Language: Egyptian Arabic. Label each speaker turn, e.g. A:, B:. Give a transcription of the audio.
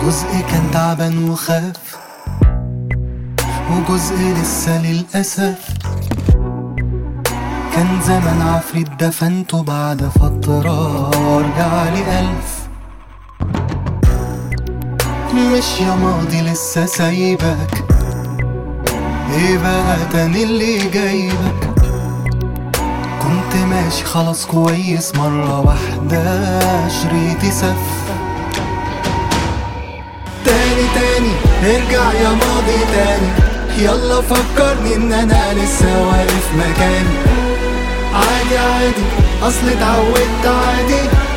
A: جزء كان تعبان وخاف وجزء لسه للأسف كان زمان عفريت دفنته بعد فترة ارجع لي ألف مش يا ماضي لسه سايبك ايه بقى تاني اللي جايبك كنت ماشي خلاص كويس مرة واحدة شريطي سف تاني تاني ارجع يا ماضي تاني يلا فكرني ان انا لسه واقف مكاني عادي عادي اصل اتعودت عادي